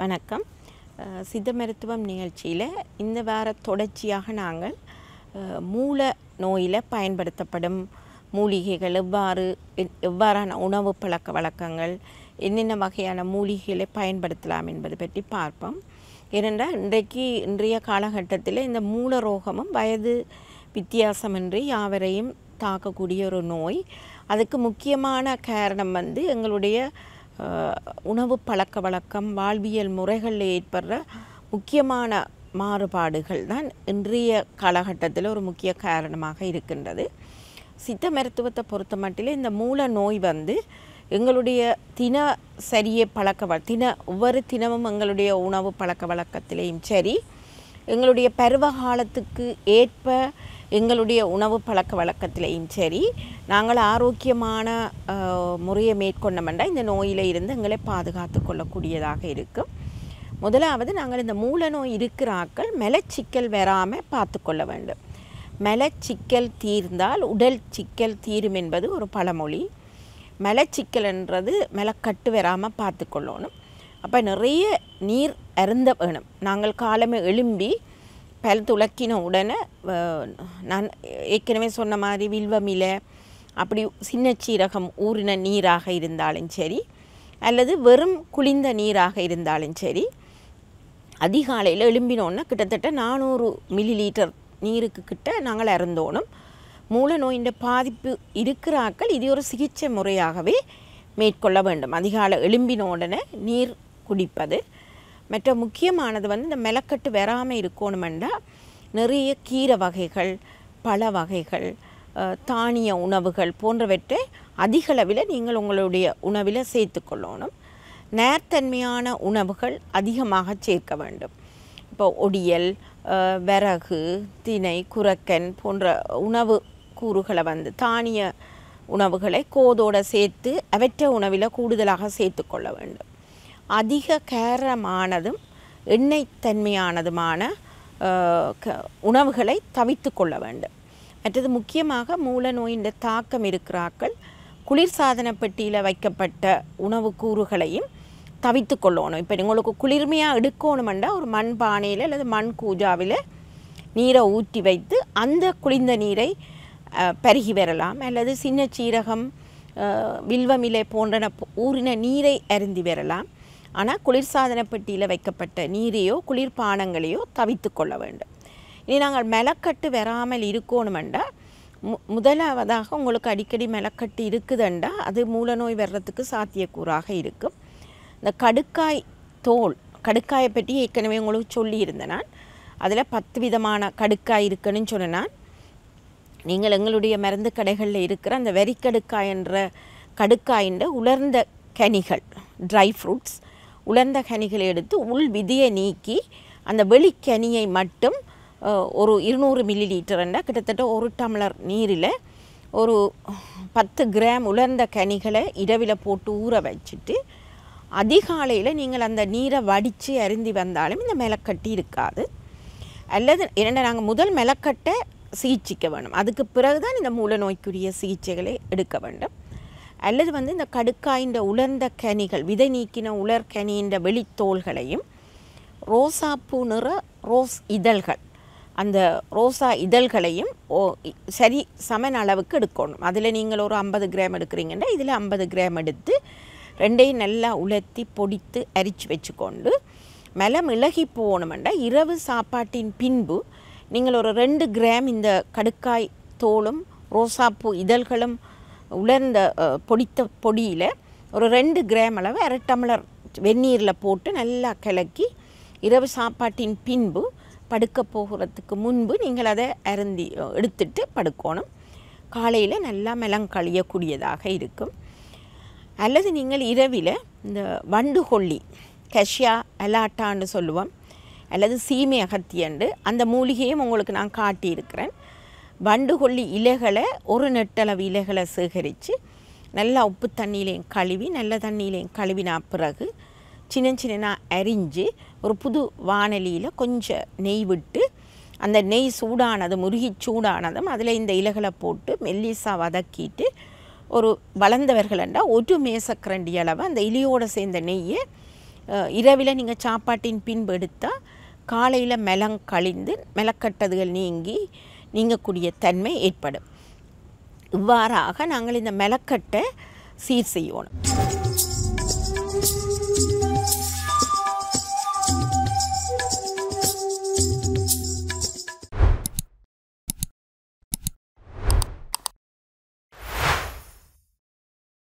வணக்கம் அஹ், சித்த மருத்துவம் நிகழ்ச்சியில் இந்த வார தொடர்ச்சியாக நாங்கள் அஹ், மூல நோயில் பயன்படுத்தப்படும் மூலிகைகள் எவ்வாறு எ- எவ்வாறான உணவு பழக்க வழக்கங்கள் என்னென்ன வகையான மூலிகைகளை பயன்படுத்தலாம் என்பது பற்றி பார்ப்போம் ஏனென்றால் இன்றைக்கு இன்றைய காலகட்டத்தில் இந்த மூல ரோகமும் வயது வித்தியாசமின்றி யாவரையும் தாக்கக்கூடிய ஒரு நோய் அதுக்கு முக்கியமான காரணம் வந்து எங்களுடைய அஹ், உணவு பழக்க வழக்கம் வாழ்வியல் முறைகளில் ஏற்படுற முக்கியமான மாறுபாடுகள் தான் இன்றைய காலகட்டத்தில் ஒரு முக்கிய காரணமாக இருக்கின்றது சித்த மருத்துவத்தை பொறுத்த மட்டில் இந்த மூல நோய் வந்து எங்களுடைய தின சரிய பழக்க வ தின ஒவ்வொரு தினமும் எங்களுடைய உணவு பழக்க வழக்கத்திலேயும் சரி எங்களுடைய பருவ காலத்துக்கு ஏற்ப எங்களுடைய உணவு பழக்க வழக்கத்திலையும் சரி நாங்கள் ஆரோக்கியமான அஹ், முறையை மேற்கொண்டோம்னா இந்த நோயில இருந்து எங்களை பாதுகாத்து கொள்ளக்கூடியதாக இருக்கும் முதலாவது நாங்கள் இந்த மூல நோய் இருக்கிற ஆட்கள் மலச்சிக்கல் வராமல் பார்த்து கொள்ள வேண்டும் மலச்சிக்கல் தீர்ந்தால் உடல் சிக்கல் தீரும் என்பது ஒரு பழமொழி மலச்சிக்கல்ன்றது மலக்கட்டு வராமல் பார்த்து கொள்ளணும் அப்போ நிறைய நீர் அருந்த வேணும் நாங்கள் காலமே எழும்பி பல் துளக்கின உடனே அஹ், நான் ஏற்கனவே சொன்ன மாதிரி வில்வமில அப்படி சின்ன சீரகம் ஊறின நீராக இருந்தாலும் சரி அல்லது வெறும் குளிர்ந்த நீராக இருந்தாலும் சரி அதிகாலையில் எழும்பினோன்னா கிட்டத்தட்ட நானூறு மில்லி லிட்டர் நீருக்கு கிட்ட நாங்கள் இறந்தோணும் மூல நோயின் பாதிப்பு இருக்கிற ஆட்கள் இது ஒரு சிகிச்சை முறையாகவே மேற்கொள்ள வேண்டும் அதிகாலை எழும்பின உடனே நீர் குடிப்பது மற்ற முக்கியமானது வந்து இந்த மெலக்கட்டு வராமல் இருக்கணுமெண்டா நிறைய கீரை வகைகள் பழ வகைகள் அஹ், தானிய உணவுகள் போன்றவற்றை அதிகளவில் நீங்கள் உங்களுடைய உணவில் சேர்த்துக்கொள்ளணும் நேர்த்தன்மையான உணவுகள் அதிகமாக சேர்க்க வேண்டும் இப்போ ஒடியல் அஹ், விறகு திணை குரக்கன் போன்ற உணவு கூறுகளை வந்து தானிய உணவுகளை கோதோட சேர்த்து அவற்றை உணவில் கூடுதலாக சேர்த்துக்கொள்ள வேண்டும் அதிக காரமானதும் எண்ணெய் தன்மையானதுமான அஹ், க- உணவுகளை தவித்து கொள்ள வேண்டும் மற்றது முக்கியமாக மூல நோயின் தாக்கம் இருக்கிறாக்கள் குளிர்சாதன பெட்டியில் வைக்கப்பட்ட உணவு கூறுகளையும் தவித்து கொள்ளணும் இப்போ உங்களுக்கு குளிர்மையாக எடுக்கணுமெண்டா ஒரு மண் பானையில் அல்லது மண் கூஜாவில் நீரை ஊற்றி வைத்து அந்த குளிர்ந்த நீரை அஹ், பருகி வரலாம் அல்லது சின்ன சீரகம் அஹ், வில்வமிலை போன்றன போ- ஊறின நீரை அருந்தி வரலாம் ஆனால் குளிர்சாதன பெட்டியில் வைக்கப்பட்ட நீரையோ குளிர்பானங்களையோ தவித்து கொள்ள வேண்டும் இனி நாங்கள் மெலக்கட்டு வராமல் இருக்கணுமெண்டா மு முதலாவதாக உங்களுக்கு அடிக்கடி மெலக்கட்டு இருக்குதுண்டா அது மூலநோய் வர்றதுக்கு சாத்தியக்கூறாக இருக்கும் இந்த கடுக்காய் தோல் கடுக்காயை பற்றி ஏற்கனவே உங்களுக்கு சொல்லியிருந்தேன் நான் அதில் பத்து விதமான கடுக்காய் இருக்குன்னு சொன்னேன் நீங்கள் எங்களுடைய மருந்து கடைகளில் இருக்கிற அந்த வெறிக்கடுக்காய் என்ற கடுக்காயின் உலர்ந்த கனிகள் ட்ரை ஃப்ரூட்ஸ் உலர்ந்த கனிகளை எடுத்து உள் விதியை நீக்கி அந்த வெளிக்கனியை மட்டும் அஹ், ஒரு இருநூறு மில்லி லிட்டர்ண்டா கிட்டத்தட்ட ஒரு டம்ளர் நீரில் ஒரு பத்து கிராம் உலர்ந்த கனிகளை இரவில் போட்டு ஊற வச்சுட்டு அதிகாலையில் நீங்கள் அந்த நீரை வடித்து அருந்தி வந்தாலும் இந்த மெலக்கட்டி இருக்காது அல்லது இரண்டு நாங்கள் முதல் மெலக்கட்டை சிகிச்சைக்க வேணும் அதுக்கு பிறகு தான் இந்த மூல நோய்க்குரிய சிகிச்சைகளை எடுக்க வேண்டும் அல்லது வந்து இந்த கடுக்காயின் உலர்ந்த கனிகள் விதை நீக்கின உலர் கனியின் வெளித்தோள்களையும் ரோசாப்பூ நிற ரோஸ் இதழ்கள் அந்த ரோசா இதழ்களையும் ஓ இ- சரி சமன் அளவுக்கு எடுக்கணும் அதில் நீங்கள் ஒரு ஐம்பது கிராம் எடுக்கிறீங்கன்னா இதில் ஐம்பது கிராம் எடுத்து ரெண்டையும் நல்லா உலர்த்தி பொடித்து அரிச்சு வச்சுக்கொண்டு மெலம் இலகி போகணுமெண்டா இரவு சாப்பாட்டின் பின்பு நீங்கள் ஒரு ரெண்டு கிராம் இந்த கடுக்காய் தோலும் ரோசாப்பூ இதழ்களும் உலர்ந்த அஹ், பொடித்த பொடியில் ஒரு ரெண்டு கிராம் அளவு அரை டம்ளர் வெந்நீரில் போட்டு நல்லா கலக்கி இரவு சாப்பாட்டின் பின்பு படுக்க போகிறதுக்கு முன்பு நீங்கள் அதை அருந்தி அஹ், எடுத்துட்டு படுக்கணும் காலையில் நல்லா மெலங்கழியக்கூடியதாக இருக்கும் அல்லது நீங்கள் இரவில் இந்த வண்டு கொல்லி கஷ்யா அலாட்டான்னு சொல்லுவோம் அல்லது சீமை அகத்தியண்டு அந்த மூலிகையும் உங்களுக்கு நான் காட்டியிருக்கிறேன் வண்டு கொல்லி இலைகளை ஒரு நெட்டளவு இலைகளை சேகரித்து நல்லா உப்பு தண்ணியிலையும் கழுவி நல்ல தண்ணியிலையும் கழுவினா பிறகு சின்ன சின்ன அரிஞ்சு ஒரு புது வானலியில் கொஞ்சம் நெய் விட்டு அந்த நெய் சூடானதும் முருகி சூடானதும் அதில் இந்த இலைகளை போட்டு மெல்லிசா வதக்கிட்டு ஒரு வளர்ந்தவர்கள்ண்டா ஒரு மேசக்கரண்டி அளவு அந்த இலியோடு சேர்ந்த நெய்யை இரவில் நீங்கள் சாப்பாட்டின் பின்பு எடுத்தால் காலையில் மெலம் கழிந்து மெலக்கட்டதுகள் நீங்கி நீங்கக்கூடிய தன்மை ஏற்படும் இவ்வாறாக நாங்கள் இந்த மெலக்கட்டை சீர் செய்யணும்